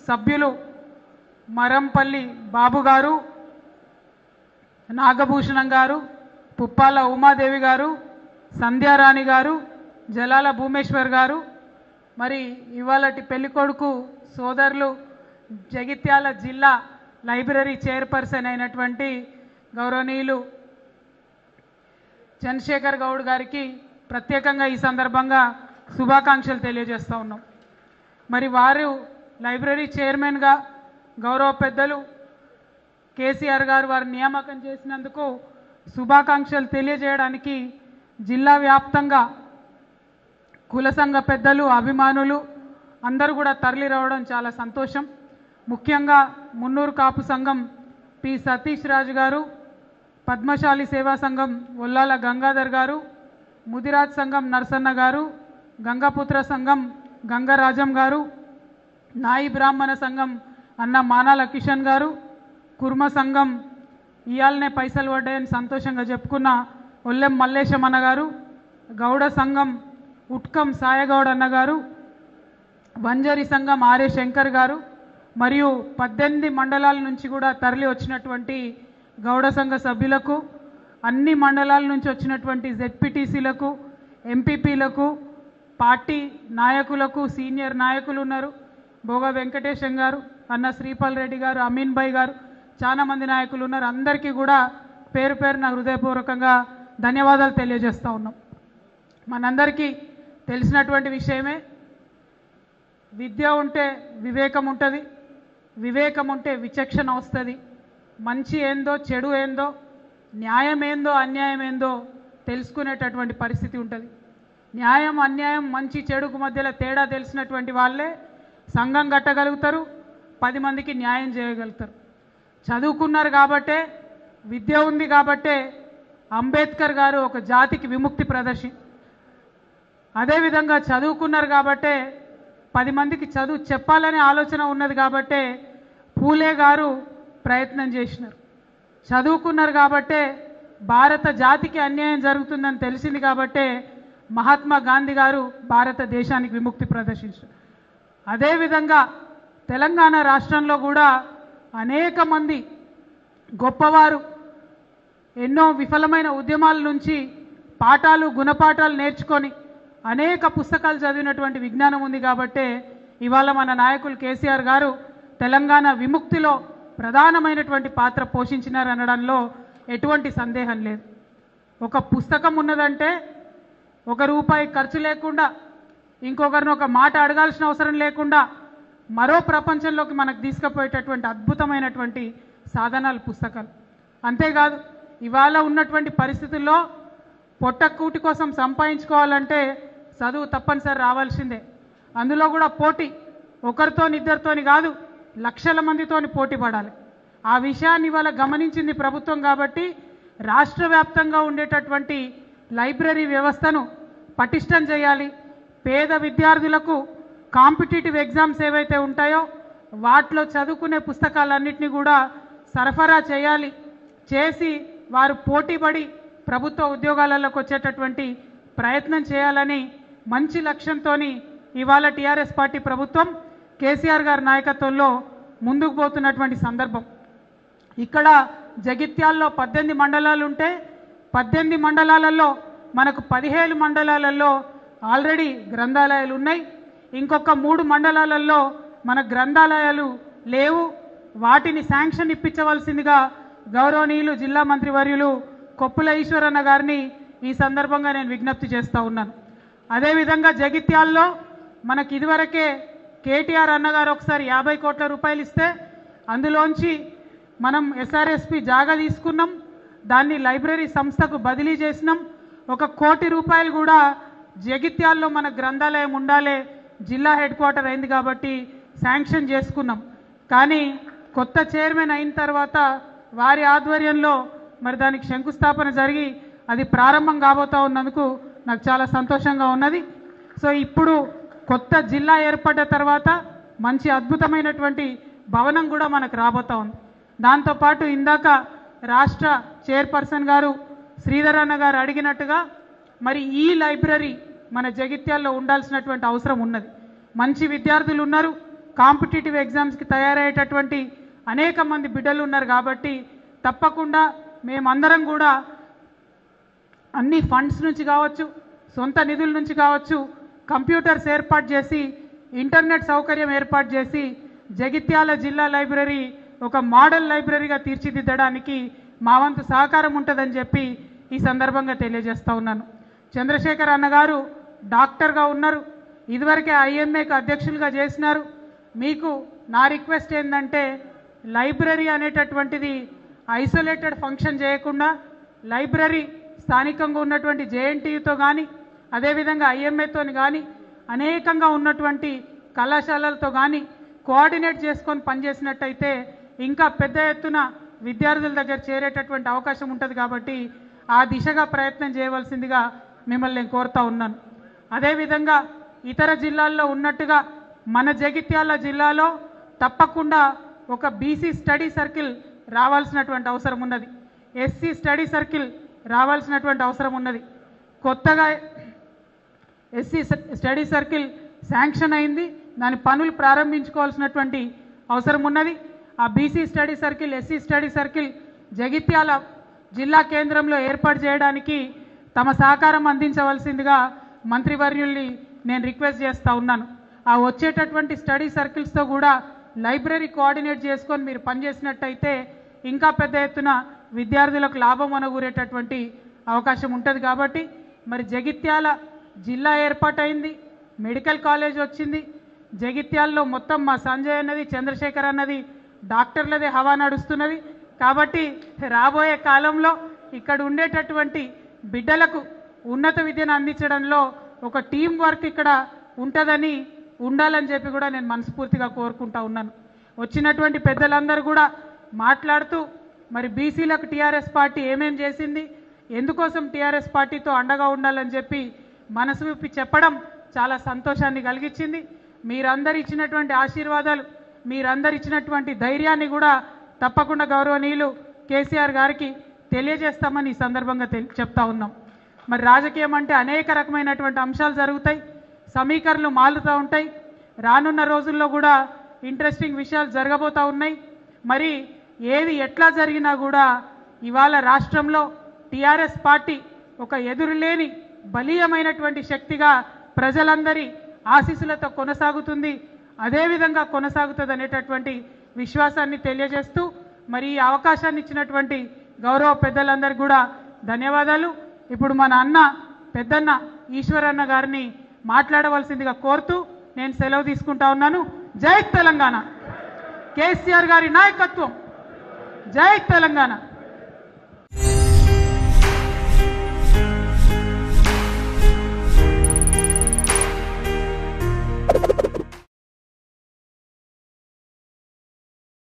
సభ్యులు మరంపల్లి బాబు గారు నాగభూషణం గారు పుప్పాల ఉమాదేవి గారు సంధ్యారాణి గారు జలాల భూమేశ్వర్ గారు మరి ఇవాళటి పెళ్ళికొడుకు సోదరులు జగిత్యాల జిల్లా లైబ్రరీ చైర్పర్సన్ అయినటువంటి గౌరవనీయులు చంద్రశేఖర్ గౌడ్ గారికి ప్రత్యేకంగా ఈ సందర్భంగా శుభాకాంక్షలు తెలియజేస్తూ ఉన్నాం మరి వారు లైబ్రరీ చైర్మన్గా గౌరవ పెద్దలు కేసీఆర్ గారు వారు నియామకం చేసినందుకు శుభాకాంక్షలు తెలియజేయడానికి జిల్లా వ్యాప్తంగా కుల సంఘ పెద్దలు అభిమానులు అందరూ కూడా తరలి రావడం చాలా సంతోషం ముఖ్యంగా మున్నూరు కాపు సంఘం పి సతీష్ రాజు గారు పద్మశాలి సేవా సంఘం ఒల్లాల గంగాధర్ గారు ముదిరాజ్ సంఘం నరసన్న గారు గంగపుత్ర సంఘం గంగరాజం గారు నాయి బ్రాహ్మణ సంఘం అన్న మానాల కిషన్ గారు కుర్మ సంఘం ఇయాలనే పైసలు పడ్డాయని సంతోషంగా చెప్పుకున్న ఒల్లెం మల్లేశం అన్న గారు గౌడ సంఘం ఉట్కం సాయగౌడ్ అన్న గారు వంజరి సంఘం ఆర్ఏ శంకర్ గారు మరియు పద్దెనిమిది మండలాల నుంచి కూడా తరలి వచ్చినటువంటి గౌడ సంఘ సభ్యులకు అన్ని మండలాల నుంచి వచ్చినటువంటి జెడ్పీటీసీలకు ఎంపీపీలకు పార్టీ నాయకులకు సీనియర్ నాయకులు ఉన్నారు భోగ వెంకటేశం గారు అన్న శ్రీపాల్ రెడ్డి గారు అమీన్ భాయ్ గారు చాలా మంది నాయకులు ఉన్నారు అందరికీ కూడా పేరు పేరున హృదయపూర్వకంగా ధన్యవాదాలు తెలియజేస్తూ ఉన్నాం మనందరికీ తెలిసినటువంటి విషయమే విద్య ఉంటే వివేకం ఉంటుంది వివేకం ఉంటే విచక్షణ వస్తుంది మంచి ఏందో చెడు ఏందో న్యాయం ఏందో అన్యాయం ఏందో తెలుసుకునేటటువంటి పరిస్థితి ఉంటుంది న్యాయం అన్యాయం మంచి చెడుకు మధ్యలో తేడా తెలిసినటువంటి వాళ్ళే సంఘం కట్టగలుగుతారు పది మందికి న్యాయం చేయగలుగుతారు చదువుకున్నారు కాబట్టే విద్య ఉంది కాబట్టే అంబేద్కర్ గారు ఒక జాతికి విముక్తి ప్రదర్శి అదేవిధంగా చదువుకున్నారు కాబట్టే పది మందికి చదువు చెప్పాలనే ఆలోచన ఉన్నది కాబట్టే పూలే గారు ప్రయత్నం చేసినారు చదువుకున్నారు కాబట్టే భారత జాతికి అన్యాయం జరుగుతుందని తెలిసింది కాబట్టే మహాత్మా గాంధీ గారు భారతదేశానికి విముక్తి ప్రదర్శించారు అదేవిధంగా తెలంగాణ రాష్ట్రంలో కూడా అనేక మంది గొప్పవారు ఎన్నో విఫలమైన ఉద్యమాల నుంచి పాఠాలు గుణపాఠాలు నేర్చుకొని అనేక పుస్తకాలు చదివినటువంటి విజ్ఞానం ఉంది కాబట్టే ఇవాళ మన నాయకులు కేసీఆర్ గారు తెలంగాణ విముక్తిలో ప్రధానమైనటువంటి పాత్ర పోషించినారు అనడంలో ఎటువంటి సందేహం లేదు ఒక పుస్తకం ఉన్నదంటే ఒక రూపాయి ఖర్చు లేకుండా ఇంకొకరిని ఒక మాట అడగాల్సిన అవసరం లేకుండా మరో ప్రపంచంలోకి మనకు తీసుకుపోయేటటువంటి అద్భుతమైనటువంటి సాధనాలు పుస్తకాలు అంతేకాదు ఇవాళ ఉన్నటువంటి పరిస్థితుల్లో పొట్ట కూటి కోసం సంపాదించుకోవాలంటే చదువు తప్పనిసరి రావాల్సిందే అందులో కూడా పోటీ ఒకరితోని ఇద్దరితోని కాదు లక్షల మందితోని పోటీ పడాలి ఆ విషయాన్ని ఇవాళ గమనించింది ప్రభుత్వం కాబట్టి రాష్ట్ర వ్యాప్తంగా ఉండేటటువంటి లైబ్రరీ వ్యవస్థను పటిష్టం చేయాలి పేద విద్యార్థులకు కాంపిటేటివ్ ఎగ్జామ్స్ ఏవైతే ఉంటాయో వాటిలో చదువుకునే పుస్తకాలన్నింటినీ కూడా సరఫరా చేయాలి చేసి వారు పోటీపడి ప్రభుత్వ ఉద్యోగాలలోకి వచ్చేటటువంటి ప్రయత్నం చేయాలని మంచి లక్ష్యంతో ఇవాళ టీఆర్ఎస్ పార్టీ ప్రభుత్వం కేసీఆర్ గారి నాయకత్వంలో ముందుకు పోతున్నటువంటి సందర్భం ఇక్కడ జగిత్యాల్లో పద్దెనిమిది మండలాలు ఉంటే పద్దెనిమిది మండలాలలో మనకు పదిహేను మండలాలలో ఆల్రెడీ గ్రంథాలయాలు ఉన్నాయి ఇంకొక మూడు మండలాలలో మన గ్రంథాలయాలు లేవు వాటిని శాంక్షన్ ఇప్పించవలసిందిగా గౌరవనీయులు జిల్లా మంత్రివర్యులు కొప్పుల ఈశ్వరన్న గారిని ఈ సందర్భంగా నేను విజ్ఞప్తి చేస్తూ ఉన్నాను అదేవిధంగా జగిత్యాల్లో మనకి ఇదివరకే కేటీఆర్ అన్నగారు ఒకసారి యాభై కోట్ల రూపాయలు ఇస్తే అందులోంచి మనం ఎస్ఆర్ఎస్పి జాగా తీసుకున్నాం దాన్ని లైబ్రరీ సంస్థకు బదిలీ చేసినాం ఒక కోటి రూపాయలు కూడా జగిత్యాల్లో మన గ్రంథాలయం ఉండాలి జిల్లా హెడ్ క్వార్టర్ అయింది కాబట్టి శాంక్షన్ చేసుకున్నాం కానీ కొత్త చైర్మన్ అయిన తర్వాత వారి ఆధ్వర్యంలో మరి దానికి శంకుస్థాపన జరిగి అది ప్రారంభం కాబోతా ఉన్నందుకు నాకు చాలా సంతోషంగా ఉన్నది సో ఇప్పుడు కొత్త జిల్లా ఏర్పడ్డ తర్వాత మంచి అద్భుతమైనటువంటి భవనం కూడా మనకు రాబోతా ఉంది దాంతోపాటు ఇందాక రాష్ట్ర చైర్పర్సన్ గారు శ్రీధర్ అన్న గారు అడిగినట్టుగా మరి ఈ లైబ్రరీ మన జగిత్యాల్లో ఉండాల్సినటువంటి అవసరం ఉన్నది మంచి విద్యార్థులు ఉన్నారు కాంపిటేటివ్ ఎగ్జామ్స్కి తయారయ్యేటటువంటి అనేక మంది బిడ్డలు ఉన్నారు కాబట్టి తప్పకుండా మేమందరం కూడా అన్ని ఫండ్స్ నుంచి కావచ్చు సొంత నిధుల నుంచి కావచ్చు కంప్యూటర్స్ ఏర్పాటు చేసి ఇంటర్నెట్ సౌకర్యం ఏర్పాటు చేసి జగిత్యాల జిల్లా లైబ్రరీ ఒక మోడల్ లైబ్రరీగా తీర్చిదిద్దడానికి మా వంతు సహకారం ఉంటుందని చెప్పి ఈ సందర్భంగా తెలియజేస్తా ఉన్నాను చంద్రశేఖర్ అన్నగారు డాక్టర్గా ఉన్నారు ఇదివరకే ఐఎంఏకి అధ్యక్షులుగా చేసినారు మీకు నా రిక్వెస్ట్ ఏంటంటే లైబ్రరీ అనేటటువంటిది ఐసోలేటెడ్ ఫంక్షన్ చేయకుండా లైబ్రరీ స్థానికంగా ఉన్నటువంటి జేఎన్టీయుతో కానీ అదేవిధంగా ఐఎంఏతో కానీ అనేకంగా ఉన్నటువంటి కళాశాలలతో కానీ కోఆర్డినేట్ చేసుకొని పనిచేసినట్టయితే ఇంకా పెద్ద ఎత్తున విద్యార్థుల దగ్గర చేరేటటువంటి అవకాశం ఉంటుంది కాబట్టి ఆ దిశగా ప్రయత్నం చేయవలసిందిగా మిమ్మల్ని నేను కోరుతా ఉన్నాను అదేవిధంగా ఇతర జిల్లాల్లో ఉన్నట్టుగా మన జగిత్యాల జిల్లాలో తప్పకుండా ఒక బీసీ స్టడీ సర్కిల్ రావాల్సినటువంటి అవసరం ఉన్నది ఎస్సీ స్టడీ సర్కిల్ రావాల్సినటువంటి అవసరం ఉన్నది కొత్తగా ఎస్సీ స్టడీ సర్కిల్ శాంక్షన్ అయింది దాని పనులు ప్రారంభించుకోవాల్సినటువంటి అవసరం ఉన్నది ఆ BC study circle SC study circle Jagtial జిల్లా కేంద్రంలో ఏర్పాటు చేయడానికి తమ సహకారం అందించవలసిందిగా మంత్రివర్యుల్ని నేను రిక్వెస్ట్ చేస్తూ ఉన్నాను ఆ వచ్చేటటువంటి స్టడీ సర్కిల్స్తో కూడా లైబ్రరీ కోఆర్డినేట్ చేసుకొని మీరు పనిచేసినట్టయితే ఇంకా పెద్ద ఎత్తున విద్యార్థులకు లాభం అనగూరేటటువంటి అవకాశం ఉంటుంది కాబట్టి మరి జగిత్యాల జిల్లా ఏర్పాటైంది మెడికల్ కాలేజ్ వచ్చింది జగిత్యాల్లో మొత్తం మా సంజయ్ అన్నది చంద్రశేఖర్ అన్నది డాక్టర్లదే హవా నడుస్తున్నది కాబట్టి రాబోయే కాలంలో ఇక్కడ ఉండేటటువంటి బిడ్డలకు ఉన్నత విద్యను అందించడంలో ఒక టీం వర్క్ ఇక్కడ ఉంటుందని ఉండాలని చెప్పి కూడా నేను మనస్ఫూర్తిగా కోరుకుంటా ఉన్నాను వచ్చినటువంటి పెద్దలందరూ కూడా మాట్లాడుతూ మరి బీసీలకు టీఆర్ఎస్ పార్టీ ఏమేం చేసింది ఎందుకోసం టీఆర్ఎస్ పార్టీతో అండగా ఉండాలని చెప్పి మనసు విప్పి చెప్పడం చాలా సంతోషాన్ని కలిగించింది మీరందరు ఇచ్చినటువంటి ఆశీర్వాదాలు మీరందరు ఇచ్చినటువంటి ధైర్యాన్ని కూడా తప్పకుండా గౌరవనీయులు కేసీఆర్ గారికి తెలియజేస్తామని ఈ సందర్భంగా తెలి చెప్తా ఉన్నాం మరి రాజకీయం అంటే అనేక రకమైనటువంటి అంశాలు జరుగుతాయి సమీకరణలు మారుతూ ఉంటాయి రానున్న రోజుల్లో కూడా ఇంట్రెస్టింగ్ విషయాలు జరగబోతూ ఉన్నాయి మరి ఏది ఎట్లా జరిగినా కూడా ఇవాళ రాష్ట్రంలో టీఆర్ఎస్ పార్టీ ఒక ఎదురులేని బలీయమైనటువంటి శక్తిగా ప్రజలందరి ఆశీస్సులతో కొనసాగుతుంది అదేవిధంగా కొనసాగుతుంది అనేటటువంటి విశ్వాసాన్ని తెలియజేస్తూ మరి ఈ అవకాశాన్ని ఇచ్చినటువంటి గౌరవ పెద్దలందరికీ కూడా ధన్యవాదాలు ఇప్పుడు మన అన్న పెద్దన్న ఈశ్వరన్న గారిని మాట్లాడవలసిందిగా కోరుతూ నేను సెలవు తీసుకుంటా ఉన్నాను జై తెలంగాణ కేసీఆర్ గారి నాయకత్వం జై తెలంగాణ